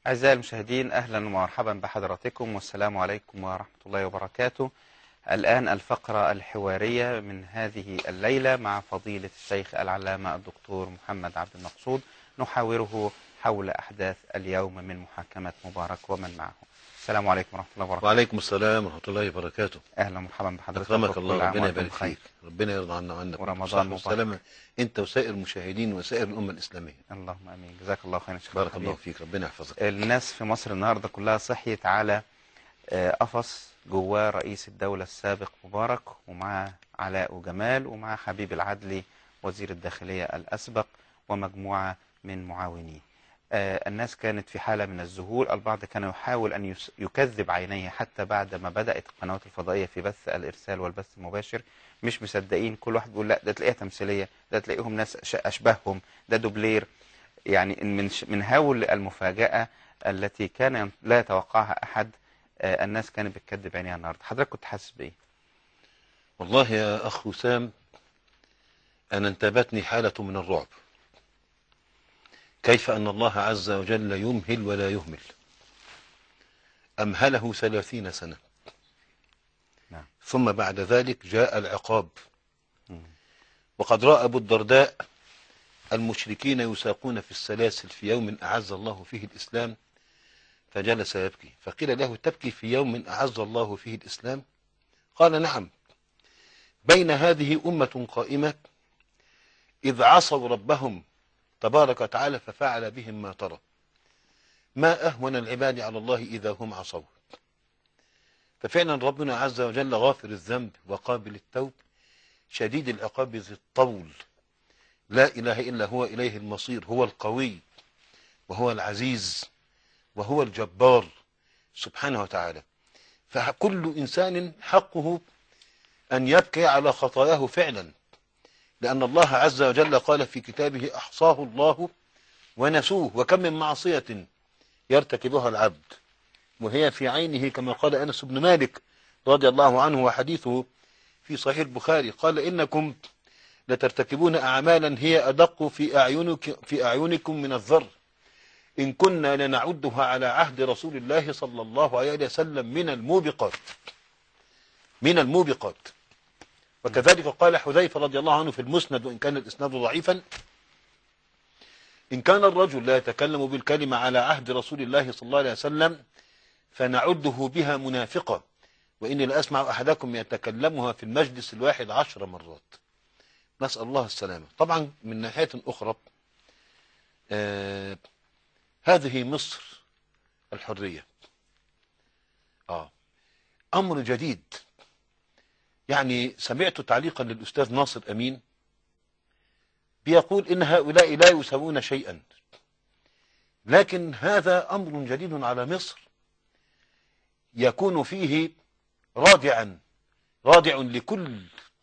أعزائي المشاهدين أهلا ومرحبا بحضراتكم والسلام عليكم ورحمة الله وبركاته الآن الفقرة الحوارية من هذه الليلة مع فضيلة الشيخ العلامة الدكتور محمد عبد المقصود نحاوره حول أحداث اليوم من محاكمة مبارك ومن معه السلام عليكم ورحمة الله وبركاته وعليكم السلام ورحمة الله وبركاته أهلا ومرحبا بحضرتك أكرمك وكل الله عام ربنا وأنتم يبارك بخير. فيك ربنا يرضى عنا وعنك ورمضان بالصحة والسلامة أنت وسائر المشاهدين وسائر الأمة الإسلامية اللهم امين جزاك الله خيرا شيخ بارك الحبيب. الله فيك ربنا يحفظك الناس في مصر النهارده كلها صحيت على آه، قفص جواه رئيس الدولة السابق مبارك ومعاه علاء وجمال ومعاه حبيب العدلي وزير الداخلية الأسبق ومجموعة من معاونيه آه، الناس كانت في حالة من الذهول البعض كان يحاول أن يس- يكذب عينيه حتى بعد ما بدأت القنوات الفضائية في بث الإرسال والبث المباشر مش مصدقين كل واحد بيقول لا ده تلاقيها تمثيلية ده تلاقيهم ناس أش- أشبههم ده دوبلير يعني من ش- من هول المفاجأة التي كان ين- لا يتوقعها أحد آه، الناس كانت بتكذب عينيها النهارده حضرتك كنت حاسس بإيه؟ والله يا أخ وسام أنا انتابتني حالة من الرعب كيف أن الله عز وجل يمهل ولا يهمل أمهله ثلاثين سنة نعم. ثم بعد ذلك جاء العقاب مم. وقد رأى أبو الدرداء المشركين يساقون في السلاسل في يوم أعز الله فيه الإسلام فجلس يبكي فقيل له تبكي في يوم أعز الله فيه الإسلام قال نعم بين هذه أمة قائمة إذ عصوا ربهم تبارك وتعالى ففعل بهم ما ترى ما أهون العباد على الله إذا هم عصوا ففعلا ربنا عز وجل غافر الذنب وقابل التوب شديد العقاب ذي الطول لا إله إلا هو إليه المصير هو القوي وهو العزيز وهو الجبار سبحانه وتعالى فكل إنسان حقه أن يبكي على خطاياه فعلا لأن الله عز وجل قال في كتابه أحصاه الله ونسوه وكم من معصية يرتكبها العبد وهي في عينه كما قال أنس بن مالك رضي الله عنه وحديثه في صحيح البخاري قال إنكم لترتكبون أعمالا هي أدق في أعينك في أعينكم من الذر إن كنا لنعدها على عهد رسول الله صلى الله عليه وسلم من الموبقات من الموبقات وكذلك قال حذيفة رضي الله عنه في المسند وإن كان الإسناد ضعيفا إن كان الرجل لا يتكلم بالكلمة على عهد رسول الله صلى الله عليه وسلم فنعده بها منافقة وإني لأسمع أحدكم يتكلمها في المجلس الواحد عشر مرات نسأل الله السلامة طبعا من ناحية أخرى آه هذه مصر الحرية آه أمر جديد يعني سمعت تعليقا للأستاذ ناصر أمين بيقول إن هؤلاء لا يسوون شيئا لكن هذا أمر جديد على مصر يكون فيه رادعا رادع لكل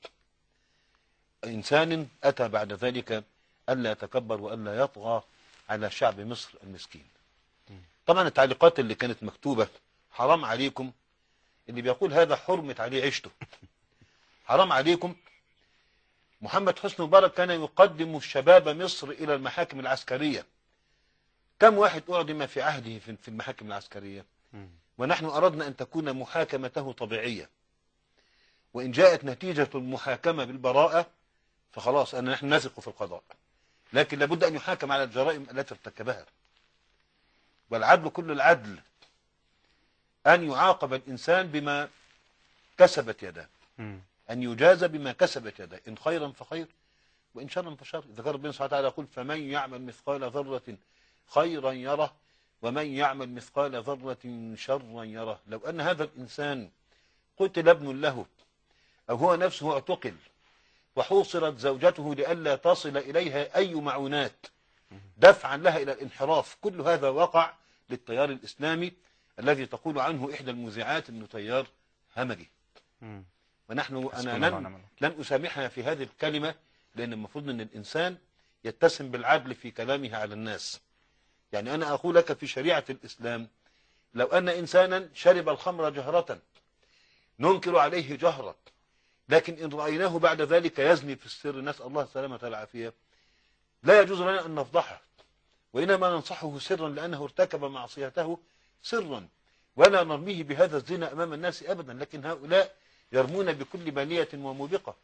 إنسان أتى بعد ذلك ألا يتكبر وألا يطغى على شعب مصر المسكين طبعا التعليقات اللي كانت مكتوبة حرام عليكم اللي بيقول هذا حرمت عليه عيشته حرام عليكم محمد حسني مبارك كان يقدم شباب مصر إلى المحاكم العسكرية كم واحد أعدم في عهده في في المحاكم العسكرية مم. ونحن أردنا أن تكون محاكمته طبيعية وإن جاءت نتيجة المحاكمة بالبراءة فخلاص أن نحن نثق في القضاء لكن لابد أن يحاكم على الجرائم التي ارتكبها والعدل كل العدل أن يعاقب الإنسان بما كسبت يداه مم. أن يجازى بما كسبت يداه إن خيرا فخير وإن شرا فشر إذا كان ربنا سبحانه وتعالى يقول فمن يعمل مثقال ذرة خيرا يره ومن يعمل مثقال ذرة شرا يره لو أن هذا الإنسان قتل ابن له أو هو نفسه اعتقل وحوصرت زوجته لئلا تصل إليها أي معونات دفعا لها إلى الانحراف كل هذا وقع للتيار الإسلامي الذي تقول عنه إحدى المذيعات أنه تيار همجي مم. ونحن حسبنا أنا الله ونعم لن, الوكيل. لن أسامحها في هذه الكلمة لأن المفروض أن الإنسان يتسم بالعدل في كلامه على الناس يعني أنا أقول لك في شريعة الإسلام لو أن إنسانا شرب الخمر جهرة ننكر عليه جهرة لكن إن رأيناه بعد ذلك يزني في السر نسأل الله السلامة والعافية لا يجوز لنا أن نفضحه وإنما ننصحه سرا لأنه ارتكب معصيته سرا ولا نرميه بهذا الزنا أمام الناس أبدا لكن هؤلاء يرمون بكل بالية وموبقة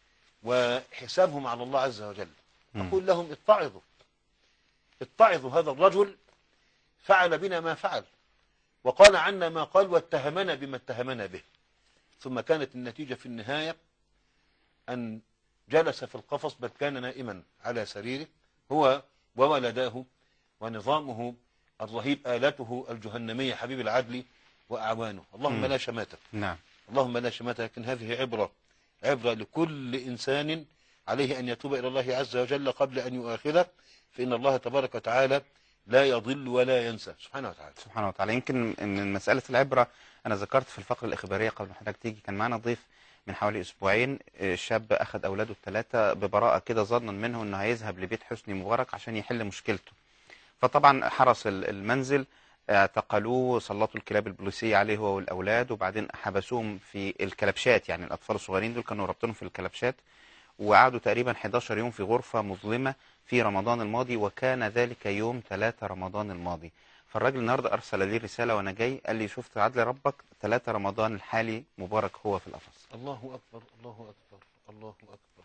وحسابهم على الله عز وجل مم. أقول لهم اتعظوا اتعظوا هذا الرجل فعل بنا ما فعل وقال عنا ما قال واتهمنا بما اتهمنا به ثم كانت النتيجة في النهاية أن جلس في القفص بل كان نائما على سريره هو وولداه ونظامه الرهيب آلته الجهنمية حبيب العدل وأعوانه اللهم مم. لا شماتة نعم اللهم لا شماتة لكن هذه عبرة عبرة لكل إنسان عليه أن يتوب إلى الله عز وجل قبل أن يؤاخذه فإن الله تبارك وتعالى لا يضل ولا ينسى سبحانه وتعالى سبحانه وتعالى يمكن من مسألة العبرة أنا ذكرت في الفقرة الإخبارية قبل ما حضرتك تيجي كان معنا ضيف من حوالي أسبوعين آه، شاب أخذ أولاده الثلاثة ببراءة كده ظنا منه أنه هيذهب لبيت حسني مبارك عشان يحل مشكلته فطبعا حرس ال- المنزل اعتقلوه سلطوا الكلاب البوليسية عليه هو والأولاد وبعدين حبسوهم في الكلبشات يعني الأطفال الصغيرين دول كانوا رابطينهم في الكلبشات وقعدوا تقريبا 11 يوم في غرفة مظلمة في رمضان الماضي وكان ذلك يوم 3 رمضان الماضي فالراجل النهارده ارسل لي رساله وانا جاي قال لي شفت عدل ربك 3 رمضان الحالي مبارك هو في القفص الله أكبر الله أكبر الله أكبر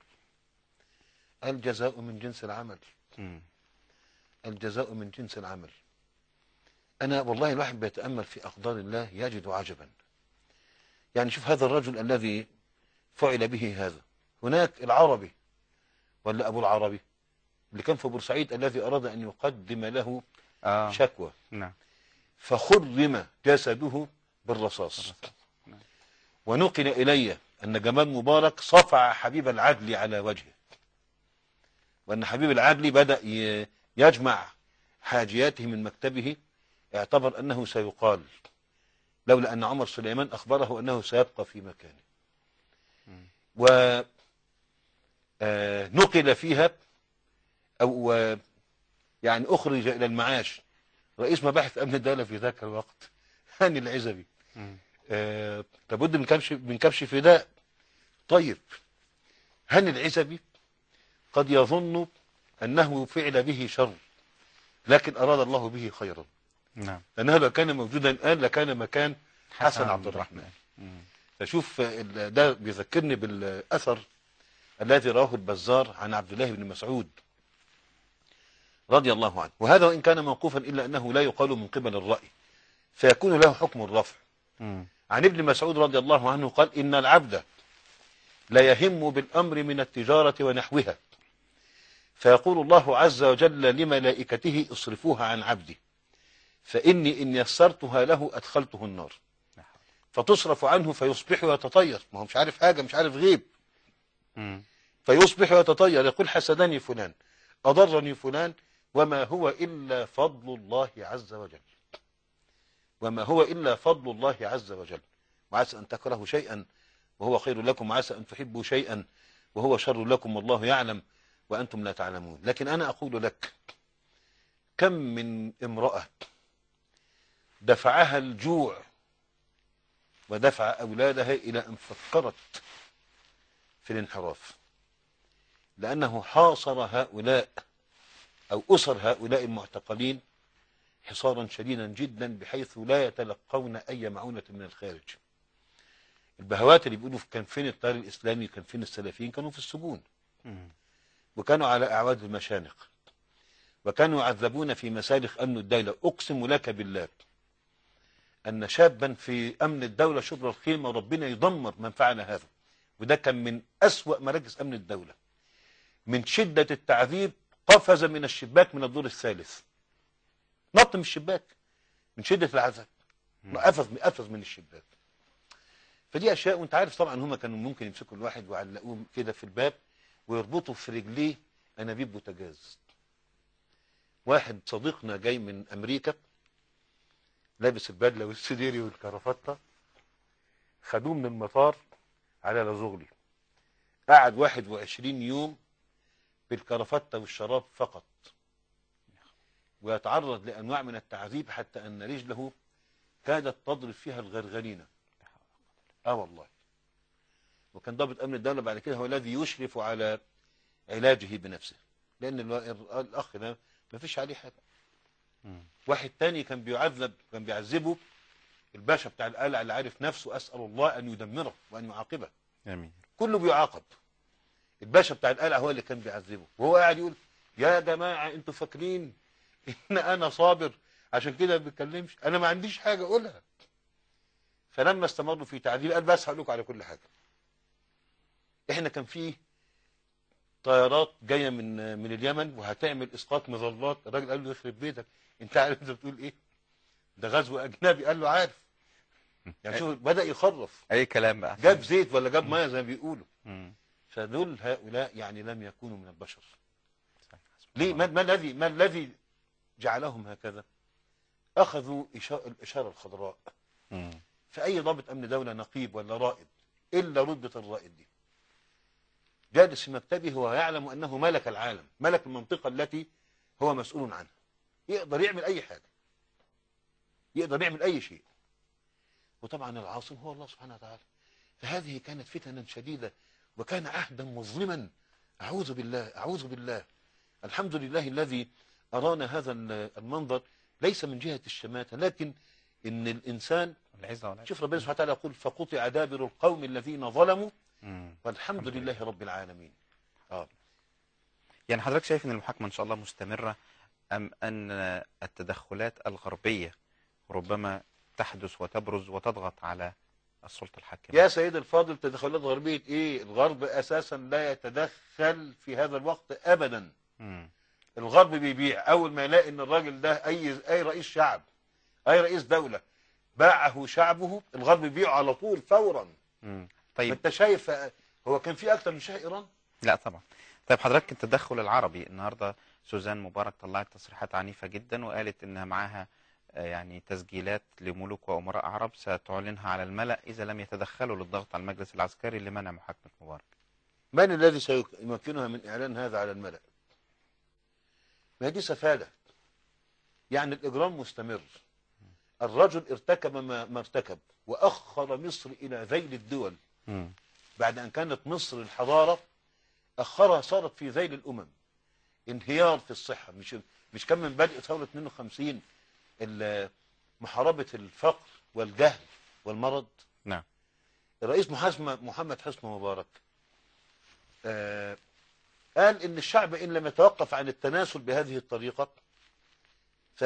الجزاء من جنس العمل مم. الجزاء من جنس العمل أنا والله الواحد بيتأمل في أقدار الله يجد عجبا يعني شوف هذا الرجل الذي فعل به هذا هناك العربي ولا أبو العربي اللي كان في بورسعيد الذي أراد أن يقدم له اه شكوى نعم فخرم جسده بالرصاص نعم. ونقل إلي أن جمال مبارك صفع حبيب العدل على وجهه وأن حبيب العدل بدأ ي- يجمع حاجياته من مكتبه اعتبر أنه سيقال لولا أن عمر سليمان أخبره أنه سيبقى في مكانه مم. و آه، نقل فيها أو آه، يعني أخرج إلى المعاش رئيس مباحث أمن الدولة في ذاك الوقت هاني العزبي مم. آه، لابد من كبش من كبش فداء طيب هاني العزبي قد يظن أنه فعل به شر لكن أراد الله به خيرا نعم لأنه لو كان موجودا الآن لكان مكان حسن عبد الرحمن مم. فشوف ال- ده بيذكرني بالأثر الذي رواه البزار عن عبد الله بن مسعود رضي الله عنه وهذا وإن كان موقوفا إلا أنه لا يقال من قبل الرأي فيكون له حكم الرفع مم. عن ابن مسعود رضي الله عنه قال إن العبد لا يهم بالأمر من التجارة ونحوها فيقول الله عز وجل لملائكته اصرفوها عن عبدي فإني إن يسرتها له أدخلته النار لا حول. فتصرف عنه فيصبح ويتطير ما هو مش عارف حاجة مش عارف غيب مم. فيصبح ويتطير يقول حسدني فلان أضرني فلان وما هو إلا فضل الله عز وجل وما هو إلا فضل الله عز وجل وعسى أن تكرهوا شيئا وهو خير لكم وعسى أن تحبوا شيئا وهو شر لكم والله يعلم وأنتم لا تعلمون لكن أنا أقول لك كم من امرأة دفعها الجوع ودفع أولادها إلى أن فكرت في الانحراف لأنه حاصر هؤلاء أو أسر هؤلاء المعتقلين حصارا شديدا جدا بحيث لا يتلقون أي معونة من الخارج البهوات اللي بيقولوا كان فين التيار الإسلامي كان فين السلفيين كانوا في السجون مم. وكانوا على أعواد المشانق وكانوا يعذبون في مسالخ أمن الدولة أقسم لك بالله أن شابا في أمن الدولة شبر الخيمة وربنا يدمر من فعل هذا وده كان من أسوأ مراكز أمن الدولة من شدة التعذيب قفز من الشباك من الدور الثالث نط من الشباك من شدة العذاب مم. قفز قفز من الشباك فدي أشياء وأنت عارف طبعا هم كانوا ممكن يمسكوا الواحد ويعلقوه كده في الباب ويربطوا في رجليه أنابيب بوتاجاز واحد صديقنا جاي من أمريكا لابس البدلة والسديري والكرافتة خدوه من المطار على لازوغلي قعد 21 يوم بالكرافتة والشراب فقط ويتعرض لأنواع من التعذيب حتى أن رجله كادت تضرب فيها الغرغرينة اه والله وكان ضابط أمن الدولة بعد كده هو الذي يشرف على علاجه بنفسه لأن الو- الأخ ده ما فيش عليه حاجة مم. واحد تاني كان بيعذب كان بيعذبه الباشا بتاع القلعة اللي عارف نفسه أسأل الله أن يدمره وأن يعاقبه جميل كله بيعاقب الباشا بتاع القلعة هو اللي كان بيعذبه وهو قاعد يقول يا جماعة انتوا فاكرين ان انا صابر عشان كده ما بتكلمش انا ما عنديش حاجة اقولها فلما استمروا في تعذيب قال بس هقول لكم على كل حاجة احنا كان في طيارات جاية من من اليمن وهتعمل اسقاط مظلات الراجل قال له يخرب بيتك انت عارف انت بتقول ايه ده غزو اجنبي قال له عارف يعني شوف بدأ يخرف اي كلام بقى جاب زيت ولا جاب ميه زي ما بيقولوا مم. فدول هؤلاء يعني لم يكونوا من البشر صحيح. ليه ما, ما الذي ما الذي جعلهم هكذا اخذوا إشا- الاشاره الخضراء مم. فاي ضابط امن دوله نقيب ولا رائد الا رتبه الرائد دي جالس في مكتبه هو يعلم انه ملك العالم ملك المنطقه التي هو مسؤول عنها يقدر يعمل اي حاجه يقدر يعمل اي شيء وطبعا العاصم هو الله سبحانه وتعالى فهذه كانت فتنا شديده وكان عهدا مظلما اعوذ بالله اعوذ بالله الحمد لله الذي ارانا هذا المنظر ليس من جهه الشماته لكن ان الانسان العزة والعزة شوف ربنا سبحانه وتعالى يقول فقطع دابر القوم الذين ظلموا مم. والحمد لله رب العالمين اه يعني حضرتك شايف ان المحاكمة ان شاء الله مستمرة ام ان التدخلات الغربية ربما تحدث وتبرز وتضغط على السلطة الحاكمة يا سيد الفاضل تدخلات غربيه ايه الغرب اساسا لا يتدخل في هذا الوقت ابدا مم. الغرب بيبيع اول ما يلاقي ان الراجل ده اي اي رئيس شعب اي رئيس دوله باعه شعبه الغرب بيبيعه على طول فورا مم. طيب. طيب انت شايف هو كان في اكتر من شاه ايران لا طبعا طيب حضرتك التدخل العربي النهارده سوزان مبارك طلعت تصريحات عنيفة جدا وقالت انها معاها آه، يعني تسجيلات لملوك وامراء عرب ستعلنها على الملأ اذا لم يتدخلوا للضغط على المجلس العسكري لمنع محاكمة مبارك من الذي سيمكنها من اعلان هذا على الملأ ما دي سفالة يعني الاجرام مستمر الرجل ارتكب ما, ما ارتكب واخر مصر الى ذيل الدول مم. بعد ان كانت مصر الحضارة اخرها صارت في ذيل الامم انهيار في الصحة مش مش كان من بدء ثورة 52 ال- محاربة الفقر والجهل والمرض نعم الرئيس محاسمة محمد حسني مبارك آه قال ان الشعب ان لم يتوقف عن التناسل بهذه الطريقة ف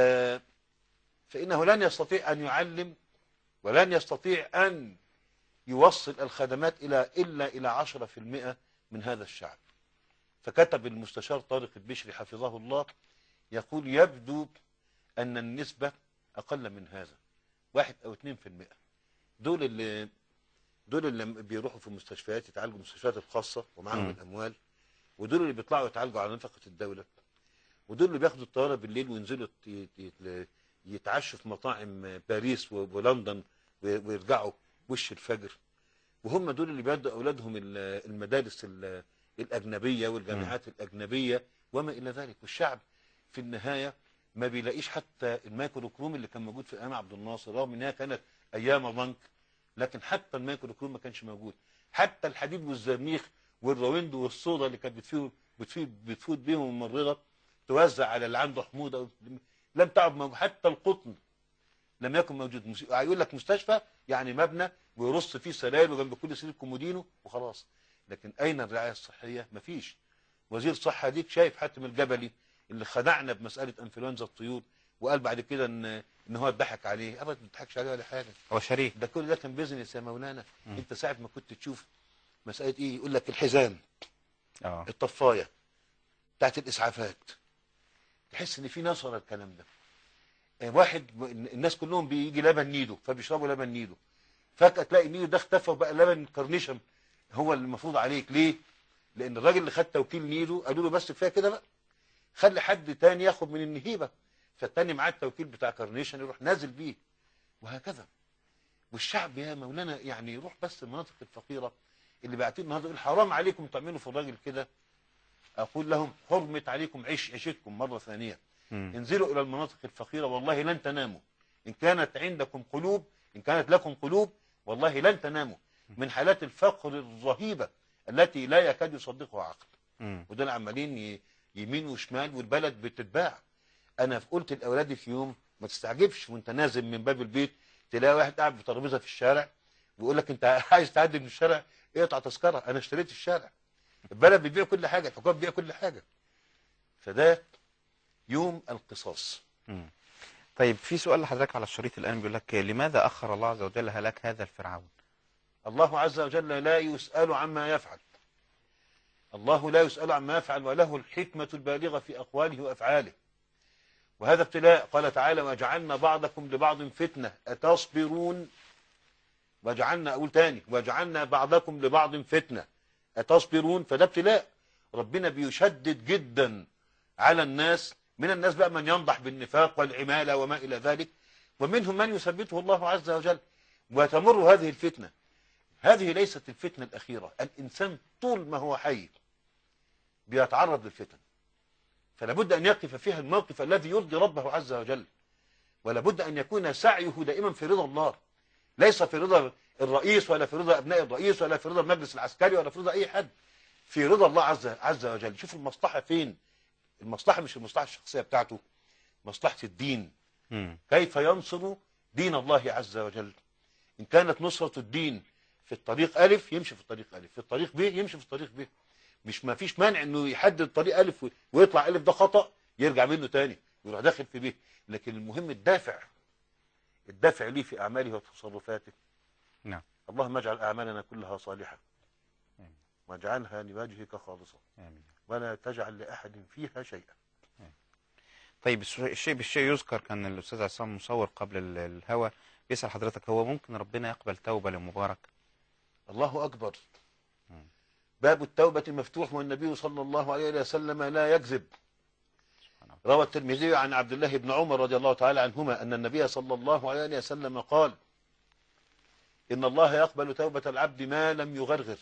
فانه لن يستطيع ان يعلم ولن يستطيع ان يوصل الخدمات الى الا الى عشرة في المئة من هذا الشعب فكتب المستشار طارق البشري حفظه الله يقول يبدو ان النسبة اقل من هذا واحد او اتنين في المئة دول اللي دول اللي بيروحوا في مستشفيات يتعالجوا المستشفيات الخاصة ومعاهم مم. الأموال ودول اللي بيطلعوا يتعالجوا على نفقة الدولة ودول اللي بياخدوا الطيارة بالليل وينزلوا ي- ي- يتعشوا في مطاعم باريس و- ولندن و- ويرجعوا وش الفجر وهم دول اللي بيدوا أولادهم ال- المدارس ال- الأجنبية والجامعات الأجنبية وما إلى ذلك والشعب في النهاية ما بيلاقيش حتى الميكروكروم اللي كان موجود في أيام عبد الناصر رغم إنها كانت أيام ضنك لكن حتى الميكروكروم ما كانش موجود حتى الحديد والزرنيخ والرويند والصودا اللي كانت بتفيد بتفيد بتفوت بيهم الممرضه توزع على اللي عنده حموضه لم تعد موجود حتى القطن لم يكن موجود مس- يقول لك مستشفى يعني مبنى ويرص فيه سراير وجنب كل سرير كومودينو وخلاص لكن اين الرعايه الصحيه مفيش وزير الصحه ديك شايف حاتم الجبلي اللي خدعنا بمساله انفلونزا الطيور وقال بعد كده ان ان هو اتضحك عليه ابدا ما اتضحكش عليه ولا حاجه هو شريك ده كل ده كان بيزنس يا مولانا مم. انت ساعه ما كنت تشوف مساله ايه يقول لك الحزام اه الطفايه بتاعت الاسعافات تحس ان في ناس ورا الكلام ده آه، واحد الناس كلهم بيجي لبن نيدو فبيشربوا لبن نيدو فجاه تلاقي نيدو ده اختفى وبقى لبن كارنيشن هو اللي المفروض عليك ليه لان الراجل اللي خد توكيل نيدو قالوا له بس كفايه كده بقى خلي حد تاني ياخد من النهيبه فالتاني معاه التوكيل بتاع كارنيشن يروح نازل بيه وهكذا والشعب يا مولانا يعني يروح بس المناطق الفقيره اللي باعتين النهارده يقول حرام عليكم تعملوا في الراجل كده اقول لهم حرمت عليكم عيش عيشتكم مره ثانيه مم. انزلوا الى المناطق الفقيره والله لن تناموا ان كانت عندكم قلوب ان كانت لكم قلوب والله لن تناموا من حالات الفقر الرهيبه التي لا يكاد يصدقها عقل مم. ودول عمالين ي- يمين وشمال والبلد بتتباع انا قلت لاولادي في يوم ما تستعجبش وانت نازل من باب البيت تلاقي واحد قاعد بترابيزه في الشارع ويقول لك انت عايز تعدي من الشارع اقطع تذكره انا اشتريت الشارع البلد بتبيع كل حاجه الحكومه بتبيع كل حاجه فده يوم القصاص مم. طيب في سؤال لحضرتك على الشريط الآن بيقول لك لماذا أخر الله عز وجل هلاك هذا الفرعون الله عز وجل لا يسأل عما يفعل الله لا يسأل عما يفعل وله الحكمة البالغة في أقواله وأفعاله وهذا ابتلاء قال تعالى وجعلنا بعضكم لبعض فتنة أتصبرون وجعلنا أقول تاني وجعلنا بعضكم لبعض فتنة أتصبرون فده ابتلاء ربنا بيشدد جدا على الناس من الناس بقى من ينضح بالنفاق والعمالة وما إلى ذلك ومنهم من يثبته الله عز وجل وتمر هذه الفتنة هذه ليست الفتنة الأخيرة الإنسان طول ما هو حي بيتعرض للفتن فلا بد أن يقف فيها الموقف الذي يرضي ربه عز وجل ولا بد أن يكون سعيه دائما في رضا الله ليس في رضا الرئيس ولا في رضا أبناء الرئيس ولا في رضا المجلس العسكري ولا في رضا أي حد في رضا الله عز, عز وجل شوف المصلحة فين المصلحة مش المصلحة الشخصية بتاعته مصلحة الدين مم. كيف ينصر دين الله عز وجل إن كانت نصرة الدين في الطريق ألف يمشي في الطريق ألف في الطريق ب يمشي في الطريق ب مش ما فيش مانع انه يحدد طريق ألف و- ويطلع ألف ده خطأ يرجع منه تاني يروح داخل في ب لكن المهم الدافع الدافع ليه في أعماله وتصرفاته نعم اللهم اجعل أعمالنا كلها صالحة آمين. واجعلها لوجهك خالصة آمين. ولا تجعل لأحد فيها شيئا طيب الش- الشيء بالشيء يذكر كان الأستاذ عصام مصور قبل ال- الهوا بيسأل حضرتك هو ممكن ربنا يقبل توبة لمبارك الله أكبر مم. باب التوبة مفتوح والنبي صلى الله عليه وسلم لا يكذب سبحان الله. روى الترمذي عن عبد الله بن عمر رضي الله تعالى عنهما أن النبي صلى الله عليه وسلم قال إن الله يقبل توبة العبد ما لم يغرغر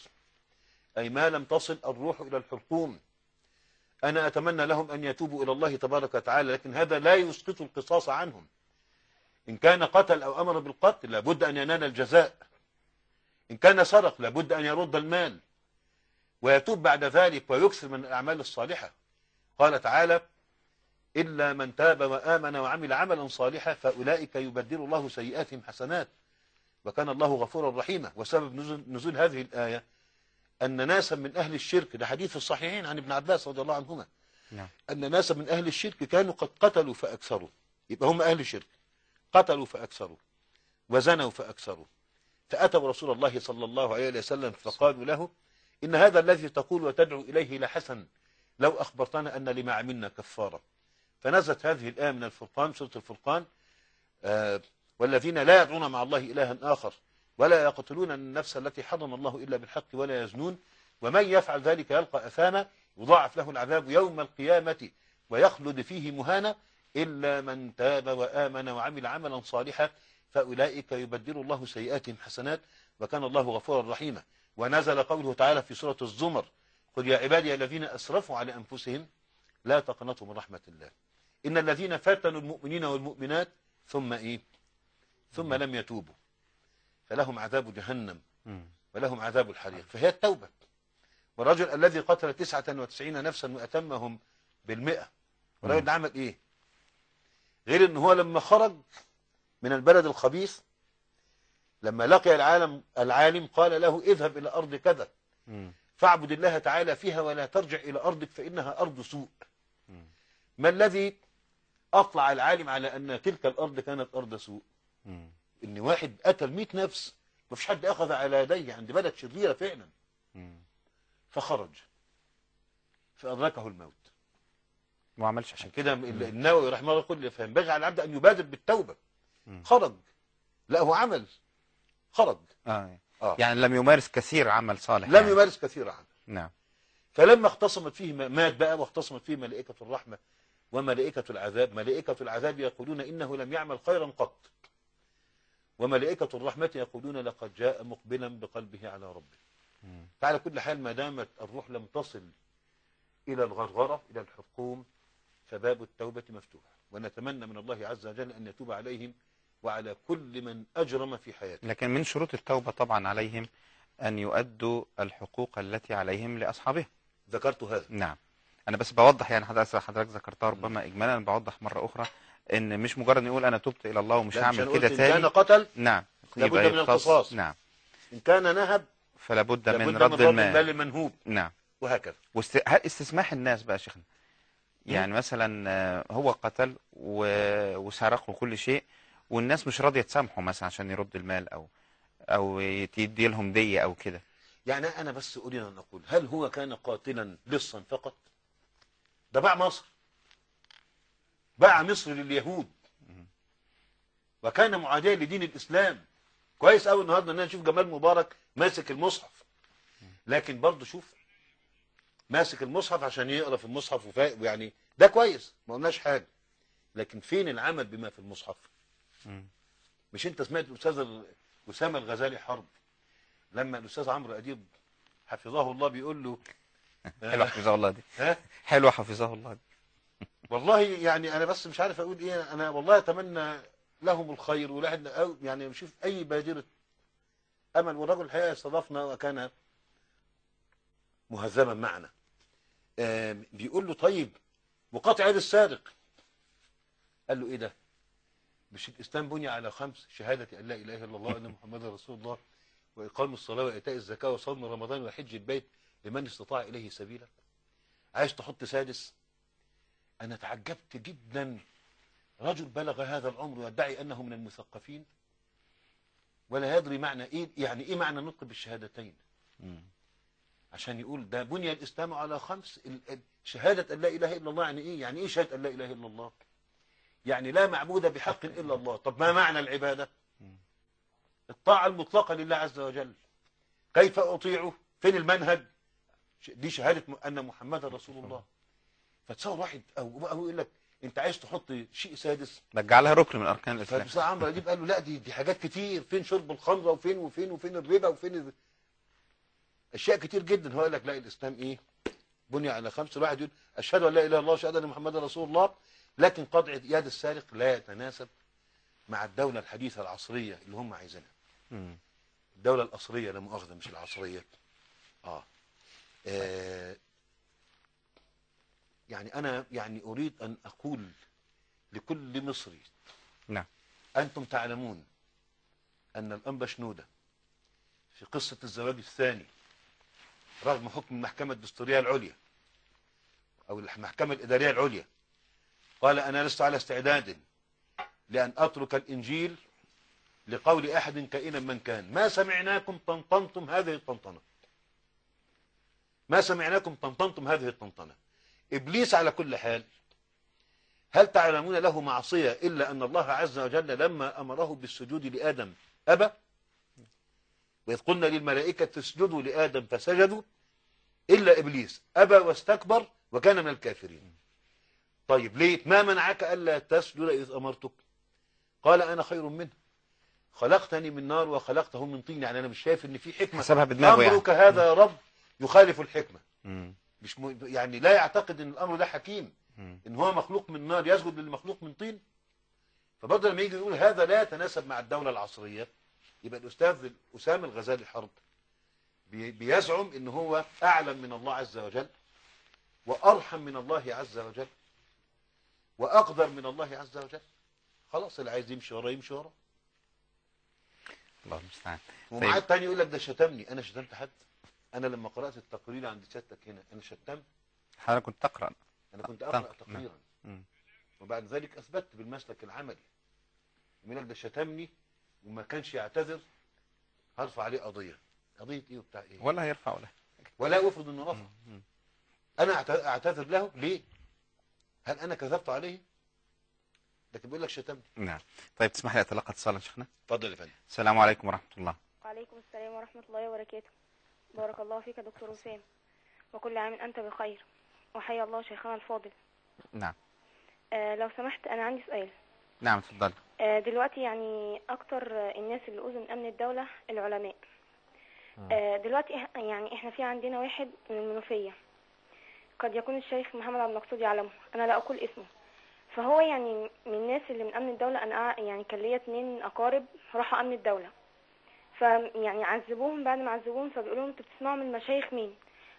أي ما لم تصل الروح إلى الحلقوم أنا أتمنى لهم أن يتوبوا إلى الله تبارك وتعالى لكن هذا لا يسقط القصاص عنهم إن كان قتل أو أمر بالقتل لابد أن ينال الجزاء إن كان سرق لابد أن يرد المال ويتوب بعد ذلك ويكثر من الأعمال الصالحة قال تعالى إلا من تاب وآمن وعمل عملا صالحا فأولئك يبدل الله سيئاتهم حسنات وكان الله غفورا رحيما وسبب نزول, نزول هذه الآية أن ناسا من أهل الشرك ده حديث الصحيحين عن ابن عباس رضي الله عنهما نعم أن ناسا من أهل الشرك كانوا قد قتلوا فأكثروا يبقى هم أهل الشرك قتلوا فأكثروا وزنوا فأكثروا فأتوا رسول الله صلى الله عليه وسلم فقالوا له إن هذا الذي تقول وتدعو إليه لحسن لو أخبرتنا أن لما عملنا كفارة فنزلت هذه الآية من الفرقان سورة الفرقان آه والذين لا يدعون مع الله إلها آخر ولا يقتلون النفس التي حرم الله إلا بالحق ولا يزنون ومن يفعل ذلك يلقى أثاما يضاعف له العذاب يوم القيامة ويخلد فيه مهانا إلا من تاب وآمن وعمل عملا صالحا فأولئك يبدل الله سيئاتهم حسنات وكان الله غفورا رحيما ونزل قوله تعالى في سورة الزمر قل يا عبادي الذين أسرفوا على أنفسهم لا تقنطوا من رحمة الله إن الذين فتنوا المؤمنين والمؤمنات ثم إيه ثم لم يتوبوا فلهم عذاب جهنم مم. ولهم عذاب الحريق فهي التوبة والرجل الذي قتل تسعة وتسعين نفسا وأتمهم بالمئة والرجل ده عمل إيه غير أنه هو لما خرج من البلد الخبيث لما لقي العالم العالم قال له اذهب إلى أرض كذا مم. فاعبد الله تعالى فيها ولا ترجع إلى أرضك فإنها أرض سوء مم. ما الذي أطلع العالم على أن تلك الأرض كانت أرض سوء مم. إن واحد قتل مئة نفس ما فيش حد أخذ على يديه عند بلد شريرة فعلا مم. فخرج فأدركه الموت ما عملش عشان حاجة كده ال- النووي رحمه الله يقول فينبغي على العبد أن يبادر بالتوبة مم. خرج لا هو عمل خرج آه. آه. يعني لم يمارس كثير عمل صالح لم يعني. يمارس كثير عمل نعم فلما اختصمت فيه م- مات بقى واختصمت فيه ملائكة الرحمة وملائكة العذاب ملائكة العذاب يقولون إنه لم يعمل خيرا قط وملائكة الرحمة يقولون لقد جاء مقبلا بقلبه على ربه مم. فعلى كل حال ما دامت الروح لم تصل إلى الغرغرة إلى الحقوم فباب التوبة مفتوح ونتمنى من الله عز وجل أن يتوب عليهم وعلى كل من أجرم في حياته لكن من شروط التوبة طبعا عليهم أن يؤدوا الحقوق التي عليهم لأصحابها ذكرت هذا نعم انا بس بوضح يعني حضرتك حضرتك ذكرتها ربما اجمالا أنا بوضح مره اخرى ان مش مجرد نقول انا تبت الى الله ومش لا، هعمل هنقول كده إن كان تاني قتل نعم لابد يبقى من يقتص- القصاص. نعم إن كان نهب فلا بد لابد من من رد المال المنهوب نعم وهكذا واست... هل استسماح الناس بقى يا شيخنا يعني مثلا آه، هو قتل و... وسرق وكل شيء والناس مش راضيه تسامحه مثلا عشان يرد المال او او يدي لهم دية او كده يعني أنا بس أريد أن أقول هل هو كان قاتلا لصا فقط ده باع مصر باع مصر لليهود وكان معاديا لدين الإسلام كويس قوي النهارده ان انا اشوف جمال مبارك ماسك المصحف لكن برضه شوف ماسك المصحف عشان يقرا في المصحف وفا... يعني ده كويس ما قلناش حاجه لكن فين العمل بما في المصحف مم. مش انت سمعت الاستاذ ال- اسامه الغزالي حرب لما الاستاذ عمرو اديب حفظه الله بيقول له حلوه حفظه الله دي ها حلوه حفظه الله دي والله يعني انا بس مش عارف اقول ايه انا والله اتمنى لهم الخير ولحد أو يعني نشوف اي بادره امل والرجل الحقيقه استضافنا وكان مهذبا معنا آم، بيقول له طيب وقطع يد السارق قال له ايه ده مش الاسلام بني على خمس شهاده ان لا اله الا الله وان محمدا رسول الله واقام الصلاه وايتاء الزكاه وصوم رمضان وحج البيت لمن استطاع اليه سبيلا عايز تحط سادس أنا تعجبت جدا رجل بلغ هذا العمر ويدعي أنه من المثقفين ولا يدري معنى إيه يعني إيه معنى النطق بالشهادتين مم. عشان يقول ده بني الإسلام على خمس ال- ال- شهادة أن لا إله إلا الله يعني إيه يعني إيه شهادة أن لا إله إلا الله يعني لا معبود بحق إلا الله طب ما معنى العبادة الطاعة المطلقة لله عز وجل كيف أطيعه فين المنهج ش- دي شهادة م- أن محمد رسول الله فتصور واحد أو أو يقول لك أنت عايز تحط شيء سادس نجعلها ركن من اركان الاسلام فالأستاذ عمرو أديب قال له لا دي دي حاجات كتير فين شرب الخمرة وفين وفين وفين الربا وفين ال- أشياء كتير جدا هو قال لك لا الإسلام إيه بني على خمس الواحد يقول أشهد أن لا إله إلا الله وأشهد أن محمدا رسول الله لكن قطع يد السارق لا يتناسب مع الدولة الحديثة العصرية اللي هم عايزينها مم. الدولة الأصلية لا مؤاخذة مش العصرية آه. آه يعني أنا يعني أريد أن أقول لكل مصري نعم أنتم تعلمون أن الأنبا شنودة في قصة الزواج الثاني رغم حكم المحكمة الدستورية العليا أو المحكمة الإدارية العليا قال أنا لست على استعداد لأن أترك الإنجيل لقول أحد كائنا من كان ما سمعناكم طنطنتم هذه الطنطنة ما سمعناكم طنطنتم هذه الطنطنة إبليس على كل حال هل تعلمون له معصية إلا أن الله عز وجل لما أمره بالسجود لآدم أبى وإذ قلنا للملائكة اسجدوا لآدم فسجدوا إلا إبليس أبى واستكبر وكان من الكافرين طيب ليه ما منعك ألا تسجد إذ أمرتك قال أنا خير منه خلقتني من نار وخلقته من طين يعني أنا مش شايف إن في حكمة حسبها بدماغه يعني أمرك هذا يا رب يخالف الحكمة مم. مش م... يعني لا يعتقد ان الامر ده حكيم مم. ان هو مخلوق من نار يسجد للمخلوق من طين فبرضه لما يجي يقول هذا لا يتناسب مع الدوله العصريه يبقى الاستاذ اسامه الغزالي حرب بي... بيزعم ان هو اعلم من الله عز وجل وارحم من الله عز وجل واقدر من الله عز وجل خلاص اللي عايز يمشي وراه يمشي وراه الله المستعان ومعاه طيب. التاني يقول لك ده شتمني انا شتمت حد انا لما قرات التقرير عند سيادتك هنا انا شتمت حضرتك كنت تقرا انا كنت اقرا تنقل. تقريرا مم. وبعد ذلك اثبت بالمسلك العملي يقول لك ده شتمني وما كانش يعتذر هرفع عليه قضيه قضيه ايه وبتاع ايه ولا هيرفع ولا ولا افرض انه رفع مم. انا أعت- اعتذر له ليه هل انا كذبت عليه لكن بيقول لك شتمني نعم طيب تسمح لي اتلقى اتصال يا شيخنا اتفضل يا فندم السلام عليكم ورحمه الله وعليكم السلام ورحمة الله وبركاته بارك الله فيك يا دكتور وسام وكل عام أنت بخير وحيا الله شيخنا الفاضل نعم آه لو سمحت أنا عندي سؤال نعم اتفضل آه دلوقتي يعني أكتر آه، الناس اللي أذوا من أمن الدولة العلماء آه دلوقتي إح- يعني إحنا في عندنا واحد من المنوفية قد يكون الشيخ محمد عبد المقصود يعلمه أنا لا أقول اسمه فهو يعني من الناس اللي من أمن الدولة أنا أع- يعني كان ليا اتنين أقارب راحوا أمن الدولة فيعني عذبوهم بعد ما عذبوهم فبيقولوا لهم انتوا بتسمعوا من مشايخ مين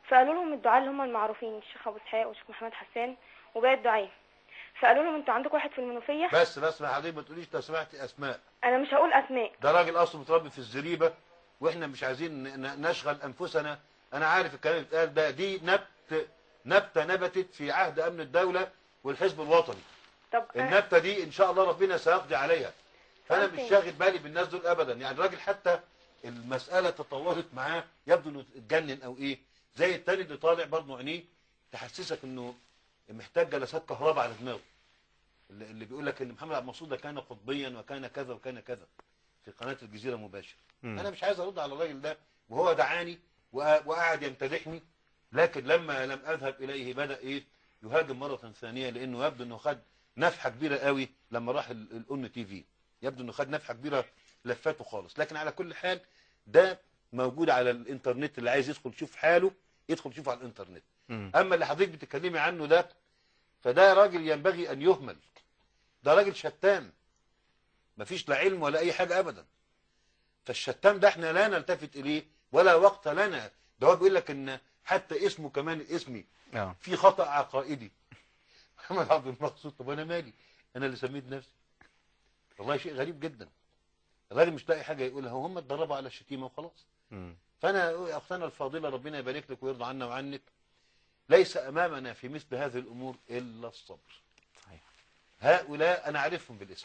فقالوا لهم الدعاة اللي هم المعروفين الشيخ ابو اسحاق والشيخ محمد حسان وباقي الدعاة فقالوا لهم انتوا عندكم واحد في المنوفيه بس بس ما حضرتك ما تقوليش لو سمحتي اسماء انا مش هقول اسماء ده راجل اصله متربي في الزريبه واحنا مش عايزين ن- ن- نشغل انفسنا انا عارف الكلام اللي بيتقال ده دي نبت نبته نبتت في عهد امن الدوله والحزب الوطني طب أنا- النبته دي ان شاء الله ربنا سيقضي عليها فانا سؤال مش تاني. شاغل بالي بالناس دول ابدا يعني الراجل حتى المساله تطورت معاه يبدو انه اتجنن او ايه زي التاني اللي طالع برضه عينيه تحسسك انه محتاج جلسات كهرباء على دماغه اللي اللي بيقول لك ان محمد عبد المقصود ده كان قطبيا وكان كذا وكان كذا في قناه الجزيره مباشر مم. انا مش عايز ارد على الراجل ده وهو دعاني وق- وقعد يمتدحني لكن لما لم اذهب اليه بدا ايه يهاجم مره ثانيه لانه يبدو انه خد نفحه كبيره قوي لما راح ال- الاون تي في يبدو انه خد نفحه كبيره لفاته خالص لكن على كل حال ده موجود على الانترنت اللي عايز يدخل يشوف حاله يدخل يشوفه على الانترنت مم. اما اللي حضرتك بتتكلمي عنه ده فده راجل ينبغي ان يهمل ده راجل شتام مفيش لا علم ولا اي حاجه ابدا فالشتام ده احنا لا نلتفت اليه ولا وقت لنا ده هو بيقول لك ان حتى اسمه كمان اسمي اه في خطا عقائدي محمد عبد المقصود طب انا مالي انا اللي سميت نفسي والله شيء غريب جدا الراجل مش لاقي حاجه يقولها وهم اتدربوا على الشتيمه وخلاص مم. فانا يا اختنا الفاضله ربنا يبارك لك ويرضى عنا وعنك ليس امامنا في مثل هذه الامور الا الصبر صحيح هؤلاء انا عارفهم بالاسم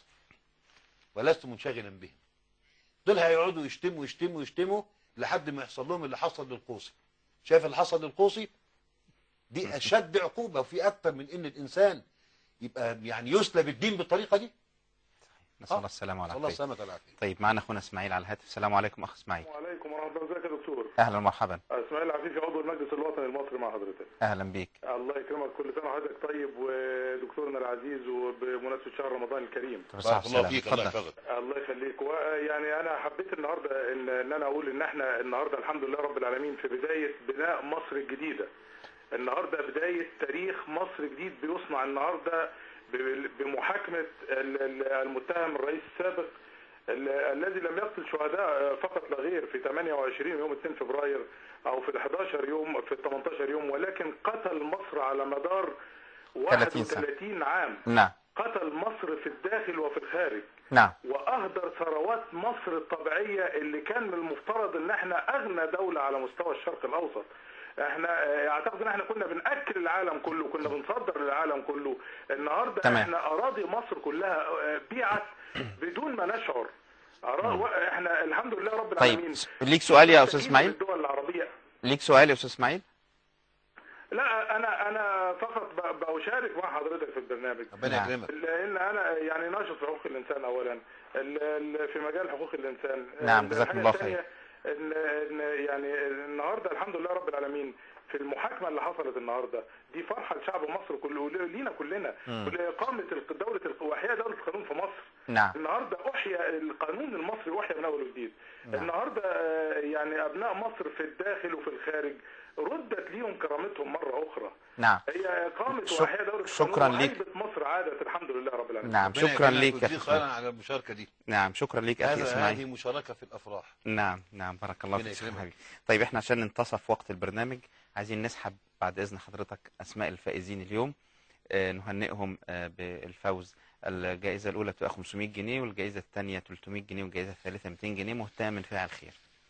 ولست منشغلا بهم دول هيقعدوا يشتموا يشتموا يشتموا لحد ما يحصل لهم اللي حصل للقوصي شايف اللي حصل للقوصي دي اشد عقوبه وفي اكتر من ان الانسان يبقى يعني يسلب الدين بالطريقه دي نسال آه. الله السلامه صلى الله والعافيه السلامه والعافيه طيب معنا اخونا اسماعيل على الهاتف السلام عليكم اخ اسماعيل وعليكم ورحمة الله ازيك يا دكتور اهلا ومرحبا اسماعيل عفيفي عضو المجلس الوطني المصري مع حضرتك اهلا بيك الله يكرمك كل سنة وحضرتك طيب ودكتورنا العزيز وبمناسبة شهر رمضان الكريم بارك الله فيك الله اتفضل يحفظك الله يخليك ويعني انا حبيت النهارده ان ان انا اقول ان احنا النهارده الحمد لله رب العالمين في بدايه بناء مصر الجديده النهارده بدايه تاريخ مصر جديد بيصنع النهارده ب- بمحاكمه ال- ال- المتهم الرئيس السابق ال- الذي لم يقتل شهداء فقط لا غير في 28 يوم 2 فبراير او في ال 11 يوم في ال 18 يوم ولكن قتل مصر على مدار 30 سنة. 31 عام نعم قتل مصر في الداخل وفي الخارج نعم واهدر ثروات مصر الطبيعيه اللي كان من المفترض ان احنا اغنى دوله على مستوى الشرق الاوسط احنا اه، اعتقد ان احنا كنا بناكل العالم كله كنا بنصدر للعالم كله النهارده تمام. احنا اراضي مصر كلها اه، بيعت بدون ما نشعر أرا- احنا الحمد لله رب طيب العالمين ليك سؤال يا استاذ مستفيد اسماعيل من الدول العربيه ليك سؤال يا استاذ اسماعيل لا انا انا فقط ب- بشارك مع حضرتك في البرنامج ربنا نعم. يكرمك لان انا يعني ناشط في حقوق الانسان اولا ال- ال- في مجال حقوق الانسان نعم، جزاكم الحاجة الله الثانية ان ان يعني النهارده الحمد لله رب العالمين في المحاكمه اللي حصلت النهارده دي فرحه لشعب مصر كله لينا كلنا مم. ولاقامه الق- دوله الق- واحياء دوله القانون في مصر نعم النهارده احيا القانون المصري احيا من اول وجديد نعم. النهارده آه، يعني ابناء مصر في الداخل وفي الخارج ردت ليهم كرامتهم مره اخرى نعم هي اقامه شك- واحياء دوله شكراً القانون ليك. وهيبه مصر عادت الحمد لله رب العالمين نعم ربنا شكرا يكرمك ليك يا ويجزيك اخي خيرا اسماعيل على المشاركه دي نعم شكرا ليك يا اخي هذا اسماعيل هذه مشاركه في الافراح نعم نعم بارك الله ربنا فيك يا يكرمك. حبيبي طيب احنا عشان ننتصف وقت البرنامج عايزين نسحب بعد اذن حضرتك اسماء الفائزين اليوم آه، نهنئهم آه، بالفوز الجائزة الأولى بتبقى 500 جنيه والجائزة الثانية 300 جنيه والجائزة الثالثة 200 جنيه مهتم من فاعل خير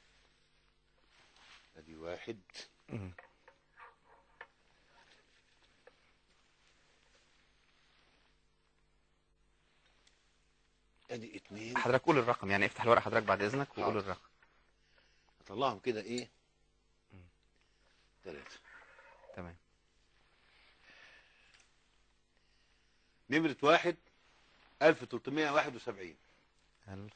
ادي واحد مم. ادي اتنين حضرتك قول الرقم يعني افتح الورقة حضرتك بعد إذنك وقول حاضر. الرقم اطلعهم كده ايه ثلاثة تمام نمرة واحد 1371 ألف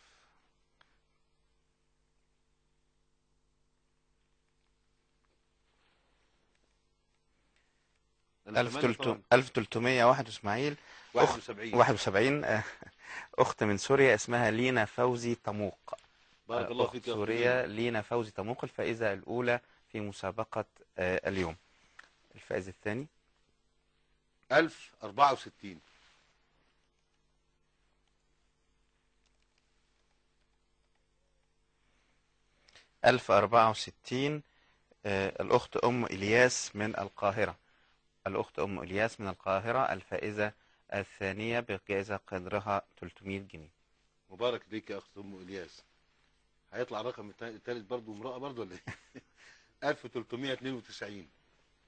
أنا ألف كمان تلتو طبعاً ألف تلتمية واحد وإسماعيل أخت 71 واحد وسبعين آه، أخت من سوريا اسمها لينا فوزي طموق بارك الله أخت فيك يا أخت سوريا لينا فوزي طموق الفائزة الأولى في مسابقة آه، اليوم الفائز الثاني 1064 ألف أربعة وستين آه، الأخت أم إلياس من القاهرة الأخت أم إلياس من القاهرة الفائزة الثانية بجائزة قدرها 300 جنيه مبارك ليك يا اخت ام الياس هيطلع رقم التا- التالت برضه امراه برضه ولا ايه 1392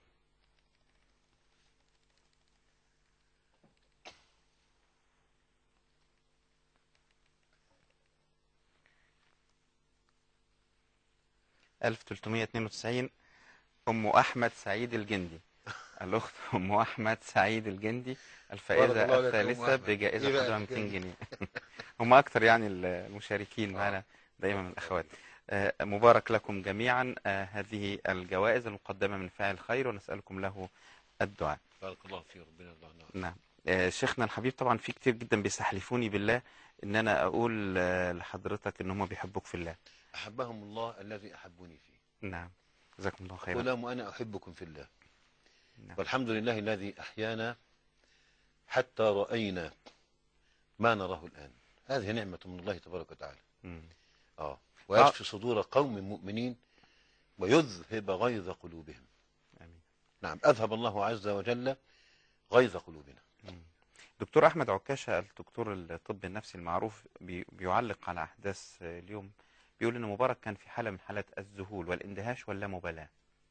1392 أم أحمد سعيد الجندي الأخت أم أحمد سعيد الجندي بارك الفائزة الله لك يا أم الثالثة أحمد. بجائزة إيه بقى قدرها 200 الحكاية دي؟ جنيه هم أكثر يعني المشاركين معنا دايما من الأخوات آه، مبارك لكم جميعا آه، هذه الجوائز المقدمة من فاعل خير ونسألكم له الدعاء بارك الله فيك ربنا يرضى عنك نعم آه، شيخنا الحبيب طبعا في كتير جدا بيستحلفوني بالله ان انا اقول آه، لحضرتك ان هم بيحبوك في الله احبهم الله الذي احبني فيه نعم جزاكم الله خيرا غلام وانا احبكم في الله نعم. والحمد لله الذي احيانا حتى راينا ما نراه الان هذه نعمه من الله تبارك وتعالى مم. اه ويشفي صدور قوم مؤمنين ويذهب غيظ قلوبهم امين نعم اذهب الله عز وجل غيظ قلوبنا دكتور احمد عكاشه الدكتور الطب النفسي المعروف بي- بيعلق على احداث آه، اليوم بيقول ان مبارك كان في حاله من حالات الذهول والاندهاش واللامبالاه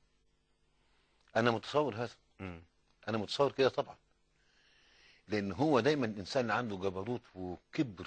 انا متصور هذا مم. انا متصور كده طبعا لان هو دايما الانسان اللي عنده جبروت وكبر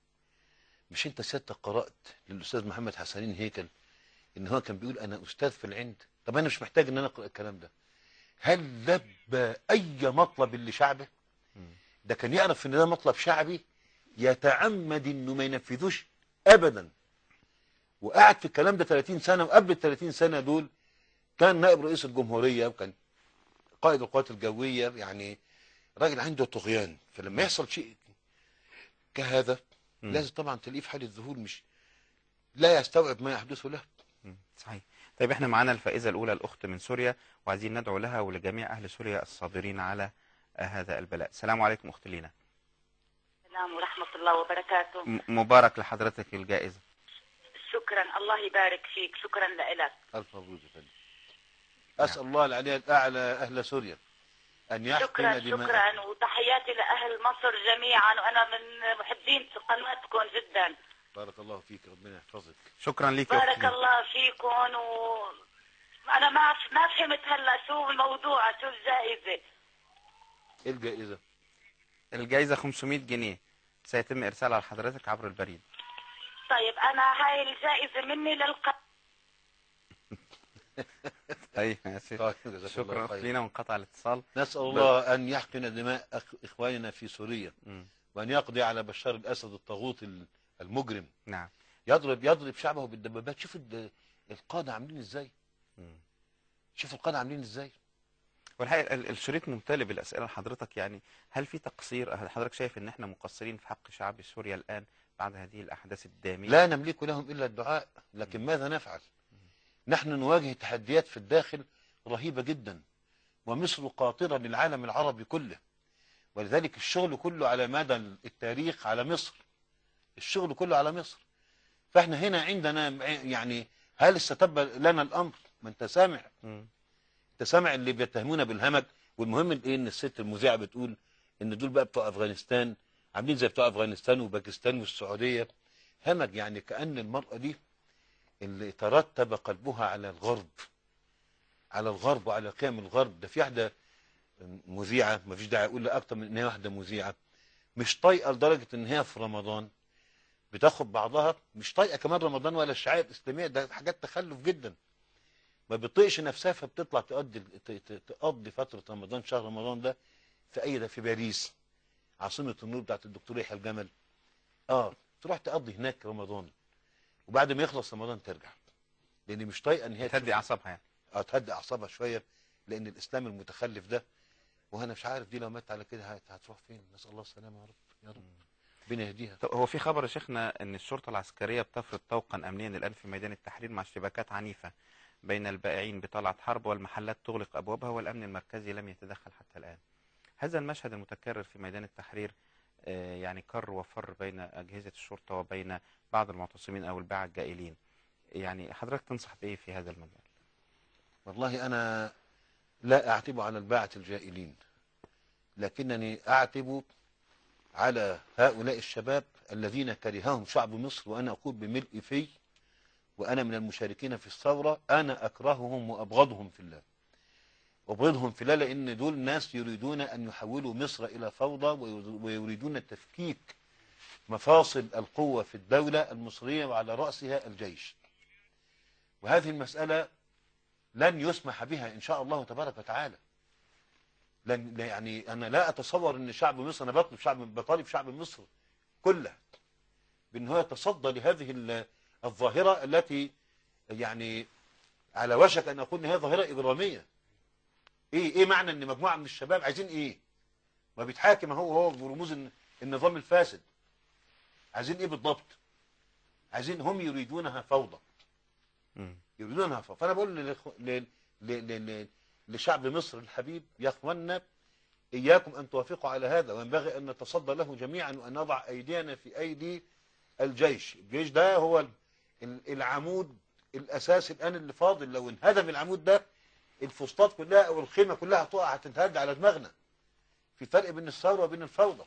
مش انت سيادتك قرات للاستاذ محمد حسنين هيكل ان هو كان بيقول انا استاذ في العند طب انا مش محتاج ان انا اقرا الكلام ده هل لبى اي مطلب لشعبه مم. ده كان يعرف ان ده مطلب شعبي يتعمد انه ما ينفذوش ابدا وقعد في الكلام ده 30 سنه وقبل ال 30 سنه دول كان نائب رئيس الجمهوريه وكان قائد القوات الجويه يعني راجل عنده طغيان فلما يحصل شيء كهذا مم. لازم طبعا تلاقيه في حاله ذهول مش لا يستوعب ما يحدث له مم. صحيح طيب احنا معانا الفائزه الاولى الاخت من سوريا وعايزين ندعو لها ولجميع اهل سوريا الصابرين على آه، هذا البلاء السلام عليكم اخت لينا السلام ورحمة الله وبركاته م- مبارك لحضرتك الجائزه شكرا الله يبارك فيك شكرا لك الف مبروك يا فندم اسال الله العلي الاعلى اهل سوريا ان يحقن شكرا دماء شكرا وتحياتي لأهل مصر جميعا وأنا من محبين قناتكم جدا بارك الله فيك ربنا يحفظك شكرا لك يا اخت بارك لينا. الله فيكم و أنا ما ما فهمت هلا شو الموضوع شو الجائزة ايه الجائزه الجائزه 500 جنيه سيتم ارسالها لحضرتك عبر البريد طيب أنا هاي الجائزة مني للق ايوه يا شيخ طيب، جزاك الله شكرا اخت خير. لينا وانقطع الاتصال نسال الله ان يحقن دماء أخ- اخواننا في سوريا مم. وان يقضي على بشار الاسد الطاغوت ال- المجرم نعم يضرب يضرب شعبه بالدبابات شوف الد- القاده عاملين ازاي مم. شوف القاده عاملين ازاي والحقيقه ال- الشريط ممتلئ بالاسئله لحضرتك يعني هل في تقصير هل حضرتك شايف ان احنا مقصرين في حق شعب سوريا الان بعد هذه الاحداث الداميه لا نملك لهم الا الدعاء لكن ماذا نفعل نحن نواجه تحديات في الداخل رهيبه جدا ومصر قاطره للعالم العربي كله ولذلك الشغل كله على مدى التاريخ على مصر الشغل كله على مصر فاحنا هنا عندنا يعني هل استتب لنا الامر ما انت سامع مم. انت سامع اللي بيتهمونا بالهمج والمهم ايه ان الست المذيعه بتقول ان دول بقى بتوع افغانستان عاملين زي بتوع افغانستان وباكستان والسعوديه همج يعني كان المراه دي اللي ترتب قلبها على الغرب على الغرب وعلى قيم الغرب ده في واحده مذيعه ما فيش داعي اقول لها اكتر من ان هي واحده مذيعه مش طايقه لدرجه ان هي في رمضان بتاخد بعضها مش طايقه كمان رمضان ولا الشعائر الاسلاميه ده حاجات تخلف جدا ما بتطيقش نفسها فبتطلع تقضي ت- ت- تقضي فتره رمضان شهر رمضان ده في اي ده في باريس عاصمه النور بتاعت الدكتور يحيى الجمل اه تروح تقضي هناك رمضان وبعد ما يخلص رمضان ترجع لان مش طايقه ان هي تهدي تشوف- اعصابها يعني اه تهدي اعصابها شويه لان الاسلام المتخلف ده وانا مش عارف دي لو مات على كده هت- هتروح فين نسال الله السلامه يا رب يا رب ربنا يهديها طب هو في خبر يا شيخنا ان الشرطه العسكريه بتفرض طوقا امنيا الان في ميدان التحرير مع اشتباكات عنيفه بين البائعين بطلعة حرب والمحلات تغلق ابوابها والامن المركزي لم يتدخل حتى الان هذا المشهد المتكرر في ميدان التحرير آه، يعني كر وفر بين اجهزه الشرطه وبين بعض المعتصمين او الباعة الجائلين يعني حضرتك تنصح بايه في هذا المجال والله أنا لا أعتب على الباعة الجائلين لكنني أعتب على هؤلاء الشباب الذين كرههم شعب مصر وأنا أقول بملء في وأنا من المشاركين في الثورة أنا أكرههم وأبغضهم في الله أبغضهم في الله لأن دول ناس يريدون أن يحولوا مصر إلى فوضى ويريدون تفكيك مفاصل القوة في الدولة المصرية وعلى رأسها الجيش وهذه المسألة لن يسمح بها إن شاء الله تبارك وتعالى لن يعني أنا لا أتصور أن شعب مصر أنا بطلب شعب بطالب شعب مصر كله بأن هو يتصدى لهذه ال- الظاهرة التي يعني على وشك أن أقول أن هي ظاهرة إجرامية إيه إيه معنى أن مجموعة من الشباب عايزين إيه ما بيتحاكم هو هو برموز الن- النظام الفاسد عايزين إيه بالضبط عايزين هم يريدونها فوضى مم. يريدونها فوضى فأنا بقول للإخو- ل- ل- ل- ل- لشعب مصر الحبيب يا اخوانا إياكم أن توافقوا على هذا وينبغي أن نتصدى له جميعا وأن نضع أيدينا في أيدي الجيش الجيش ده هو ال- ال- العمود الأساسي الآن اللي فاضل لو انهدم العمود ده الفسطاط كلها أو الخيمة كلها هتقع هتنهد على دماغنا في فرق بين الثورة وبين الفوضى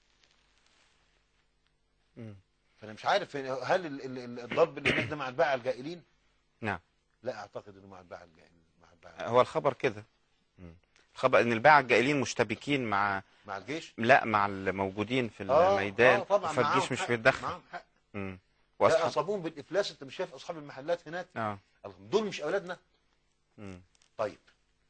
مم. فأنا مش عارف هل ال- ال- ال- الضرب اللي هناك ده مع الباعة الجائلين نعم لا أعتقد أنه مع الباعة الجائلين مع الباعة هو الخبر كده مم. الخبر ان الباعة الجائلين مشتبكين مع مع الجيش لا مع الموجودين في آه، الميدان آه طبعا فالجيش معاهم مش حق، بيتدخل معاهم حق مم. لا واصحاب أصابوهم بالإفلاس أنت مش شايف أصحاب المحلات هناك اه دول مش أولادنا مم. طيب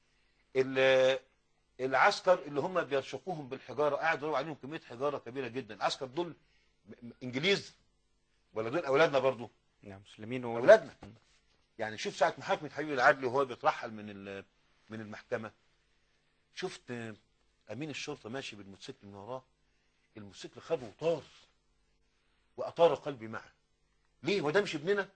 ال- العسكر اللي هم بيرشقوهم بالحجارة قاعد يضربوا عليهم كمية حجارة كبيرة جدا العسكر دول م- م- إنجليز ولا دول أولادنا برضو نعم مسلمين و... أولادنا يعني شوف ساعة محاكمة حبيب العدل وهو بيترحل من ال- من المحكمة شفت أمين الشرطة ماشي بالموتوسيكل من وراه الموتوسيكل خده وطار وأطار قلبي معه ليه هو ده مش ابننا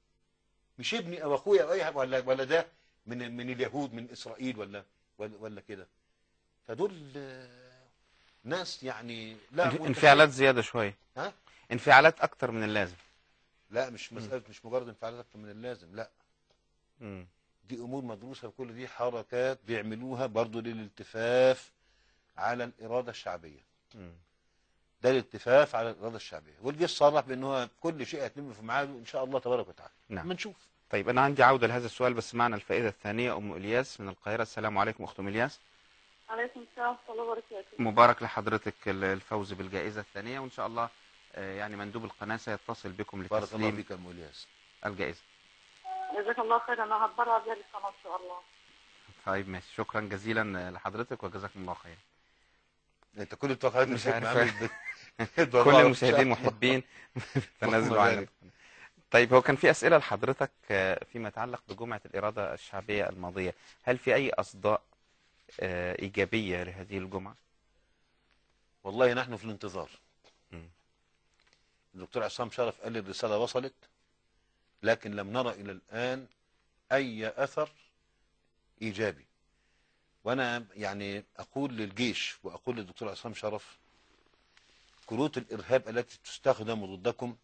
مش ابني أو أخويا أو أي حاجة ولا ولا ده من من اليهود من إسرائيل ولا ولا, ولا كده فدول آه، ناس يعني لا انف- انفعالات زيادة شوية ها انفعالات اكتر من اللازم لا مش مسألة مش مجرد انفعالات أكتر من اللازم لا مم. دي امور مدروسه وكل دي حركات بيعملوها برضو للالتفاف على الاراده الشعبيه مم. ده الالتفاف على الاراده الشعبيه والجيش صرح بان هو كل شيء هيتم في ميعاده ان شاء الله تبارك وتعالى نعم. ما نشوف طيب انا عندي عودة لهذا السؤال بس معنا الفائدة الثانية ام الياس من القاهرة السلام عليكم اخت ام الياس عليكم السلام ورحمة الله وبركاته مبارك لحضرتك ال- الفوز بالجائزة الثانية وان شاء الله آه، يعني مندوب القناة سيتصل بكم بارك الله لتسليم فيك يا ام الياس الجائزة جزاك الله خير أنا هتبرع بيها للقناة إن شاء الله طيب ماشي شكرا جزيلا لحضرتك وجزاكم الله خير انت كل التوقعات مش الحكمة عارف. عامل ب- كل المشاهدين محبين تنازلوا اللهم عن بارك. طيب هو كان في أسئلة لحضرتك آه، فيما يتعلق بجمعة الإرادة الشعبية الماضية هل في أي أصداء آه، إيجابية لهذه الجمعة؟ والله نحن في الانتظار مم. الدكتور عصام شرف قال لي الرساله وصلت لكن لم نرى الى الان اي اثر ايجابي وانا يعني اقول للجيش واقول للدكتور عصام شرف كروت الارهاب التي تستخدم ضدكم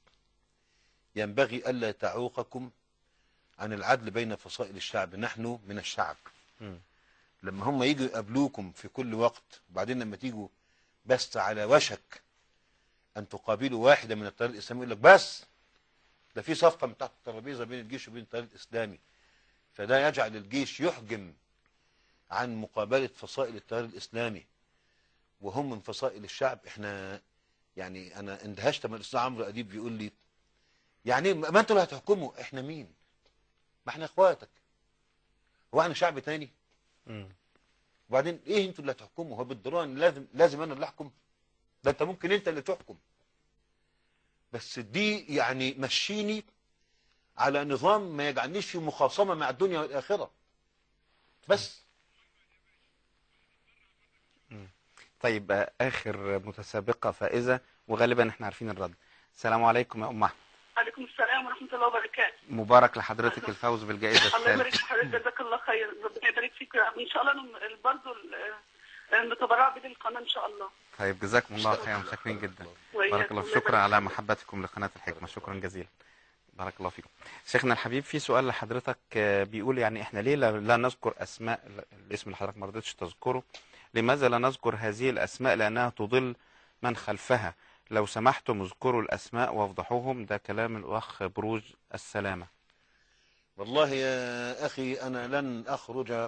ينبغي الا تعوقكم عن العدل بين فصائل الشعب نحن من الشعب مم. لما هم يجوا يقابلوكم في كل وقت وبعدين لما تيجوا بس على وشك ان تقابلوا واحده من التيار الاسلامي يقول لك بس ده في صفقه من تحت الترابيزه بين الجيش وبين التيار الاسلامي فده يجعل الجيش يحجم عن مقابله فصائل التيار الاسلامي وهم من فصائل الشعب احنا يعني انا اندهشت لما الاستاذ عمرو اديب بيقول لي يعني إيه؟ ما انتوا اللي هتحكموا احنا مين ما احنا اخواتك هو احنا شعب تاني مم. وبعدين ايه انتوا اللي هتحكموا هو بالضروره إن لازم لازم انا اللي احكم ده انت ممكن انت اللي تحكم بس دي يعني مشيني على نظام ما يجعلنيش في مخاصمه مع الدنيا والاخره بس طيب آه، آخر متسابقة فائزة وغالبا احنا عارفين الرد السلام عليكم يا أم أحمد عليكم السلام ورحمة الله وبركاته مبارك لحضرتك الفوز بالجائزة الله يبارك الثالثة في حضرتك جزاك الله خير ربنا يبارك فيك يا رب. ان شاء الله أنا برضه المتبرعة بين القناة ان شاء الله طيب جزاكم الله خيرا شاكرين جدا وإياكم. بارك الله الله شكرا يبارك على فيك. محبتكم لقناة الحكمة شكرا جزيلا بارك الله فيكم شيخنا الحبيب في سؤال لحضرتك آه، بيقول يعني احنا ليه لا لا نذكر اسماء ال- الاسم اللي حضرتك ما رضيتش تذكره لماذا لا نذكر هذه الاسماء لانها تضل من خلفها لو سمحتم اذكروا الاسماء وافضحوهم ده كلام الاخ بروج السلامه والله يا أخي أنا لن أخرج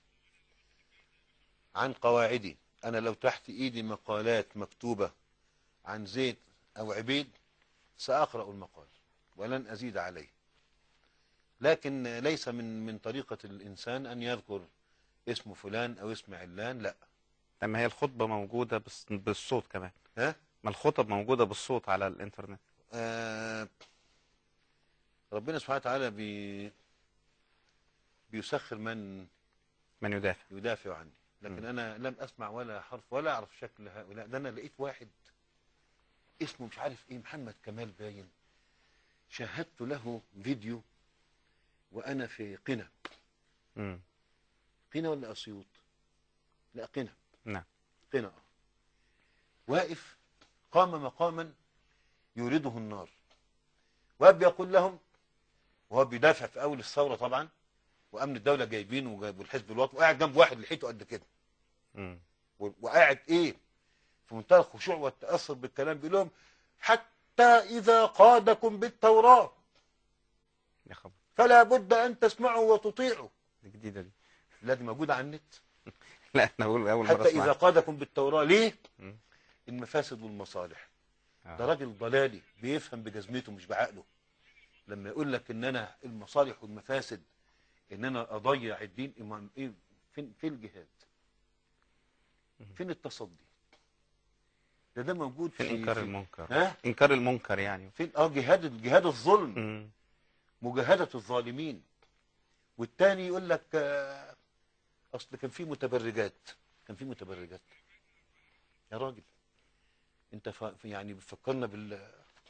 عن قواعدي أنا لو تحت إيدي مقالات مكتوبة عن زيد أو عبيد سأقرأ المقال ولن أزيد عليه لكن ليس من من طريقة الإنسان أن يذكر اسم فلان أو اسم علان لا لما هي الخطبه موجوده بس- بالصوت كمان ها ما الخطب موجوده بالصوت على الانترنت آه ربنا سبحانه وتعالى بي بيسخر من من يدافع يدافع عني لكن م. انا لم اسمع ولا حرف ولا اعرف شكل هؤلاء ده انا لقيت واحد اسمه مش عارف ايه محمد كمال باين شاهدت له فيديو وانا في قنا مم. قنا ولا اسيوط لا قنا نعم قنا آه. واقف قام مقاما يريده النار واب يقول لهم وهو بيدافع في اول الثوره طبعا وامن الدوله جايبينه وجايبوا الحزب الوطني وقاعد جنب واحد لحيته قد كده مم. و- وقاعد ايه في منتهى الخشوع والتاثر بالكلام بيقول لهم حتى اذا قادكم بالتوراه يا خبر فلا بد ان تسمعوا وتطيعوا دي جديده دي لا دي موجوده على النت لا انا اقول اول مره حتى اسمع اذا قادكم بالتوراه ليه مم. المفاسد والمصالح آه. ده راجل ضلالي بيفهم بجزمته مش بعقله لما يقول لك ان انا المصالح والمفاسد ان انا اضيع الدين إمام ايه فين فين الجهاد فين التصدي ده ده موجود فين في انكار في- المنكر ها انكار المنكر يعني فين اه جهاد جهاد الظلم مم. مجاهدة الظالمين والتاني يقول لك آه، اصل كان في متبرجات كان في متبرجات يا راجل انت ف... يعني بتفكرنا بال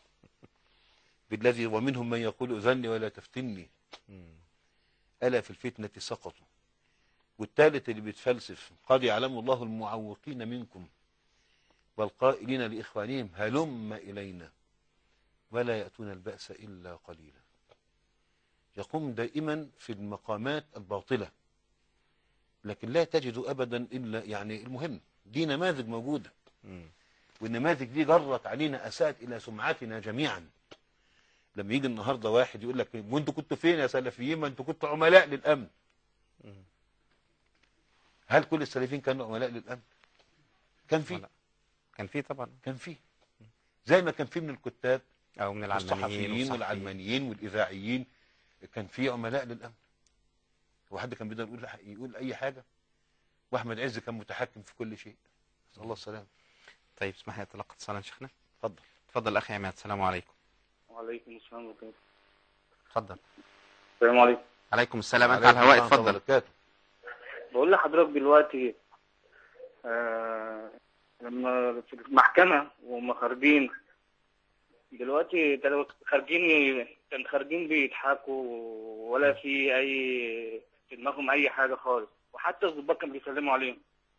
بالذي ومنهم من يقول اذني ولا تفتني مم. الا في الفتنه سقطوا والثالث اللي بيتفلسف قد يعلم الله المعوقين منكم والقائلين لاخوانهم هلم الينا ولا ياتون الباس الا قليلا يقوم دائما في المقامات الباطله لكن لا تجد ابدا الا يعني المهم دي نماذج موجوده مم. والنماذج دي جرت علينا اساءت الى سمعتنا جميعا لما يجي النهارده واحد يقول لك وانتوا كنتوا فين يا سلفيين ما انتوا كنتوا عملاء للامن مم. هل كل السلفيين كانوا عملاء للامن كان في ولا. كان في طبعا كان في زي ما كان في من الكتاب او من العلمانيين والصحفيين والصحفيين. والعلمانيين والاذاعيين كان في عملاء للامن هو حد كان بيقدر يقول يقول اي حاجه واحمد عز كان متحكم في كل شيء نسال الله السلامه طيب اسمح لي اتلقى اتصالا شيخنا اتفضل اتفضل اخي عماد السلام عليكم وعليكم السلام ورحمة الله اتفضل السلام عليكم عليكم السلام انت على عليكم الهواء ورحمة الله اتفضل وبركاته. بقول لحضرتك دلوقتي آه لما في المحكمة وهم خارجين دلوقتي كانوا خارجين كان خارجين بيضحكوا ولا في أي في دماغهم أي حاجة خالص وحتى الضباط كانوا بيسلموا عليهم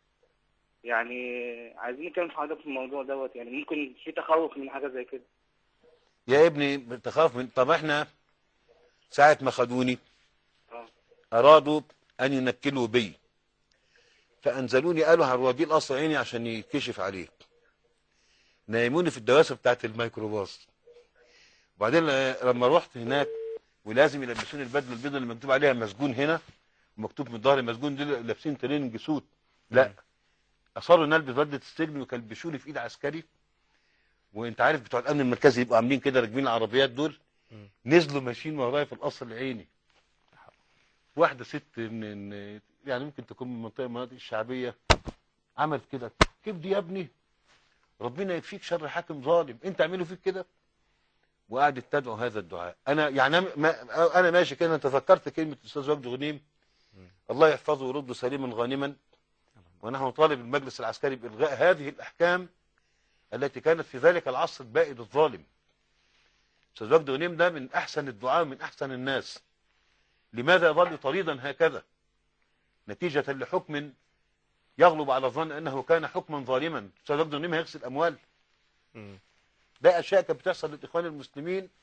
يعني عايزين نتكلم في حضرتك في الموضوع دوت يعني ممكن في تخوف من حاجة زي كده يا ابني تخاف من طب احنا ساعة ما خدوني اه أرادوا أن ينكلوا بي فأنزلوني قالوا هنوديه القصر عيني عشان يكشف عليه نايموني في الدواسة بتاعت الميكروباص وبعدين لما رحت هناك ولازم يلبسوني البدله البيضاء اللي مكتوب عليها مسجون هنا ومكتوب من الظهر مسجون دي لابسين تريننج سوت لا اصروا ان البس بدله السجن وكلبشوني في ايد عسكري وانت عارف بتوع الامن المركزي يبقوا عاملين كده راكبين العربيات دول مم. نزلوا ماشيين ورايا في القصر العيني واحده ست من من- يعني ممكن تكون من منطقه من المناطق الشعبيه عملت كده كيف دي يا ابني ربنا يكفيك شر حاكم ظالم انت اعملوا فيك كده وقعدت تدعو هذا الدعاء انا يعني أنا- ما انا ماشي كده تذكرت كلمه الاستاذ وجدي غنيم الله يحفظه ويرده سليما غانما ونحن نطالب المجلس العسكري بالغاء هذه الاحكام التي كانت في ذلك العصر البائد الظالم استاذ وجدي غنيم ده من احسن الدعاء من احسن الناس لماذا يظل طريدا هكذا نتيجة لحكم يغلب على الظن انه كان حكما ظالما استاذ وجدي غنيم هيغسل اموال مم. ده اشياء كانت بتحصل للاخوان المسلمين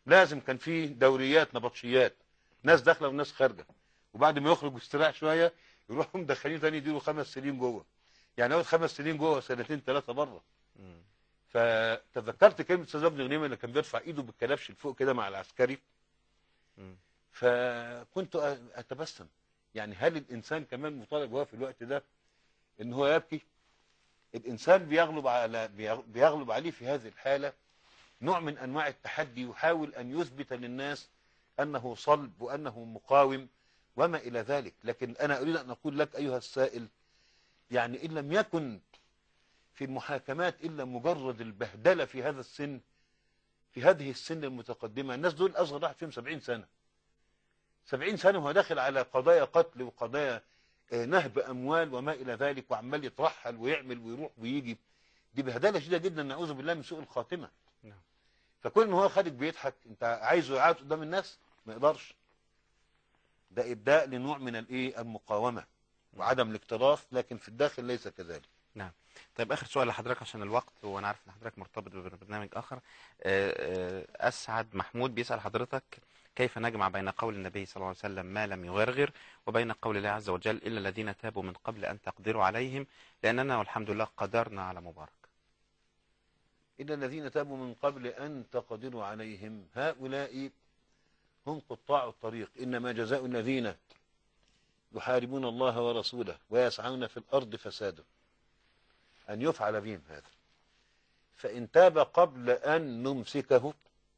لازم كان في دوريات نبطشيات ناس داخله وناس خارجه وبعد ما يخرج واستراح شويه يروحوا مدخلين تاني يديروا خمس سنين جوه يعني يقعد خمس سنين جوه سنتين ثلاثه بره مم. فتذكرت كلمه استاذ ابن غنيمه اللي كان بيرفع ايده بالكلبش لفوق كده مع العسكري مم. فكنت أ- اتبسم يعني هل الانسان كمان مطالب هو في الوقت ده ان هو يبكي الانسان بيغلب على بيغ- بيغلب عليه في هذه الحاله نوع من انواع التحدي يحاول ان يثبت للناس انه صلب وانه مقاوم وما الى ذلك لكن انا اريد ان اقول لك ايها السائل يعني ان لم يكن في المحاكمات الا مجرد البهدله في هذا السن في هذه السن المتقدمه الناس دول اصغر واحد فيهم 70 سنه 70 سنه وهو داخل على قضايا قتل وقضايا آه، نهب اموال وما الى ذلك وعمال يترحل ويعمل ويروح ويجي دي بهدله شديده جدا نعوذ بالله من سوء الخاتمه نعم. فكون ان هو خارج بيضحك انت عايزه يقعد قدام الناس ما يقدرش ده ابداء لنوع من الايه المقاومه وعدم الاكتراث لكن في الداخل ليس كذلك طيب اخر سؤال لحضرتك عشان الوقت وانا عارف ان حضرتك مرتبط ببرنامج اخر آه، آه، اسعد محمود بيسال حضرتك كيف نجمع بين قول النبي صلى الله عليه وسلم ما لم يغرغر وبين قول الله عز وجل الا الذين تابوا من قبل ان تقدروا عليهم لاننا والحمد لله قدرنا على مبارك إلا الذين تابوا من قبل أن تقدروا عليهم هؤلاء هم قطاع الطريق إنما جزاء الذين يحاربون الله ورسوله ويسعون في الأرض فسادا أن يفعل بهم هذا فإن تاب قبل أن نمسكه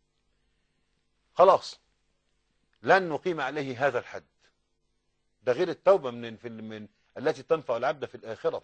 خلاص لن نقيم عليه هذا الحد ده غير التوبة من, في من التي تنفع العبد في الآخرة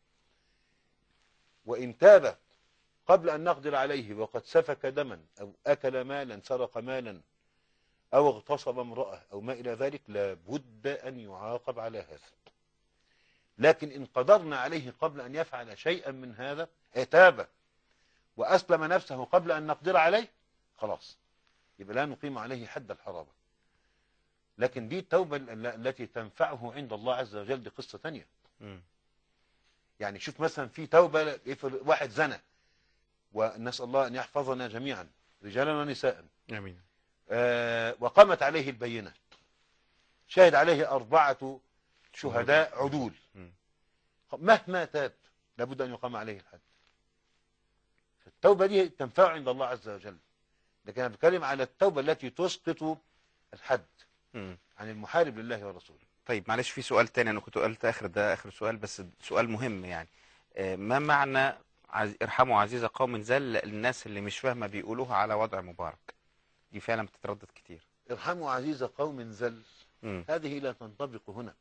وإن تاب قبل أن نقدر عليه وقد سفك دما أو أكل مالا سرق مالا أو اغتصب امرأة أو ما إلى ذلك لابد أن يعاقب على هذا لكن إن قدرنا عليه قبل أن يفعل شيئا من هذا تاب وأسلم نفسه قبل أن نقدر عليه خلاص يبقى لا نقيم عليه حد الحرابة لكن دي التوبة ال- التي تنفعه عند الله عز وجل دي قصة تانية مم. يعني شوف مثلا في توبة يفرض واحد زنى ونسأل الله أن يحفظنا جميعا رجالا ونساء امين آه، وقامت عليه البينة شهد عليه أربعة شهداء عدول مم. مهما تاب لابد أن يقام عليه الحد التوبة دي تنفع عند الله عز وجل لكن أنا بتكلم على التوبة التي تسقط الحد مم. عن المحارب لله ورسوله طيب معلش في سؤال تاني انا كنت قلت اخر ده اخر سؤال بس سؤال مهم يعني آه، ما معنى عز... ارحموا عزيز قوم ذل الناس اللي مش فاهمه بيقولوها على وضع مبارك دي فعلا بتتردد كتير ارحموا عزيز قوم ذل مم. هذه لا تنطبق هنا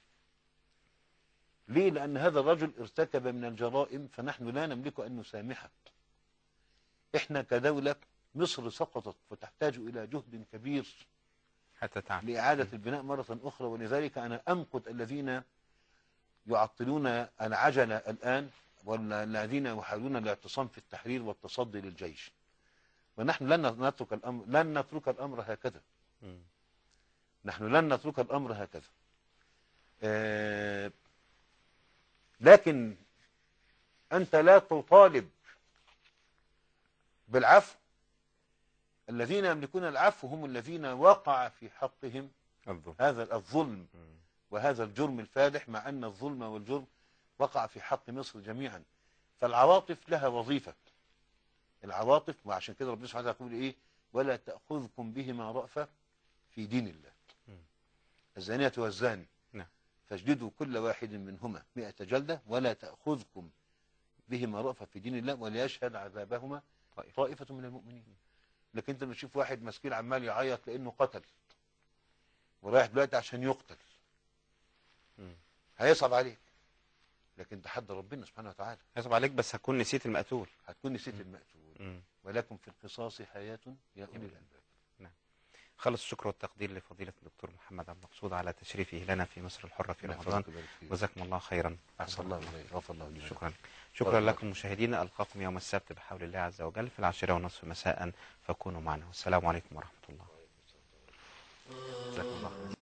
ليه لأن هذا الرجل ارتكب من الجرائم فنحن لا نملك أن نسامحه إحنا كدولة مصر سقطت وتحتاج إلى جهد كبير حتى تعمل لإعادة البناء مرة أخرى ولذلك أنا أمقت الذين يعطلون العجلة الآن والذين يحاولون الاعتصام في التحرير والتصدي للجيش ونحن لن نترك الأمر لن نترك الأمر هكذا مم. نحن لن نترك الأمر هكذا آه، لكن أنت لا تطالب بالعفو الذين يملكون العفو هم الذين وقع في حقهم الظلم هذا الظلم مم. وهذا الجرم الفادح مع أن الظلم والجرم وقع في حق مصر جميعا فالعواطف لها وظيفة العواطف وعشان كده ربنا سبحانه وتعالى يقول إيه ولا تأخذكم بهما رأفة في دين الله مم. الزانية والزاني نعم. فاجلدوا كل واحد منهما مئة جلدة ولا تأخذكم بهما رأفة في دين الله وليشهد عذابهما طيب طائفة من المؤمنين لكن انت لما تشوف واحد مسكين عمال يعيط لانه قتل ورايح دلوقتي عشان يقتل مم. هيصعب عليك لكن تحدى ربنا سبحانه وتعالى يصعب عليك بس هكون نسيت المقتول هتكون نسيت المقتول مم. ولكم في القصاص حياة يا أولي الألباب خلص الشكر والتقدير لفضيلة الدكتور محمد عبد المقصود على تشريفه لنا في مصر الحرة في ربنا رمضان يحفظك ويبارك فيك. جزاكم الله خيرا أحسن الله إليك غفر الله لي ولك. شكرا شكرا لكم مشاهدينا ألقاكم يوم السبت بحول الله عز وجل في العاشرة ونصف مساء فكونوا معنا والسلام عليكم ورحمة الله جزاكم الله خيرا